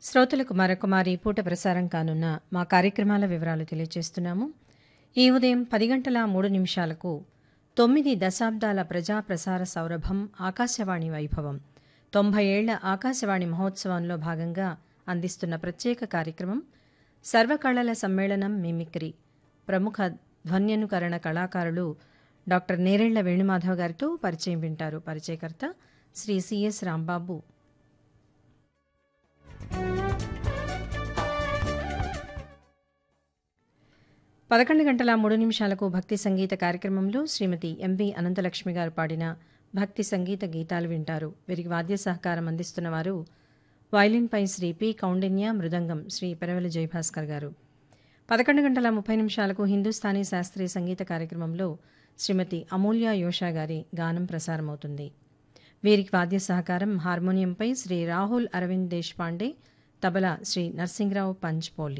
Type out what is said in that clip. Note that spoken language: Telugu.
శ్రోతలకు మరొక మారి పూట ప్రసారం కానున్న మా కార్యక్రమాల వివరాలు తెలియజేస్తున్నాము ఈ ఉదయం పది గంటల మూడు నిమిషాలకు తొమ్మిది దశాబ్దాల ప్రజా ప్రసార సౌరభం ఆకాశవాణి వైభవం తొంభై ఏళ్ల ఆకాశవాణి మహోత్సవంలో భాగంగా అందిస్తున్న ప్రత్యేక కార్యక్రమం సర్వకళల సమ్మేళనం మిమిక్రీ ప్రముఖ ధ్వన్యనుకరణ కళాకారులు డాక్టర్ నేరేళ్ల వేణుమాధవ్ గారితో పరిచయం వింటారు పరిచయకర్త శ్రీ సిఎస్ రాంబాబు పదకొండు గంటల మూడు నిమిషాలకు భక్తి సంగీత కార్యక్రమంలో శ్రీమతి ఎంవి అనంతలక్ష్మి గారు పాడిన భక్తి సంగీత గీతాలు వింటారు వీరికి వాద్య సహకారం అందిస్తున్న వారు వైలిన్పై శ్రీ పి కౌండిన్య మృదంగం శ్రీ పెరవెల జయభాస్కర్ గారు పదకొండు గంటల ముప్పై నిమిషాలకు హిందుస్థానీ శాస్త్రీయ సంగీత కార్యక్రమంలో శ్రీమతి అమూల్య యోషా గారి గానం ప్రసారమవుతుంది వీరికి వాద్య సహకారం హార్మోనియంపై శ్రీ రాహుల్ అరవింద్ దేశ్పాండే తబలా శ్రీ నర్సింగ్రావు పంచ్పోలి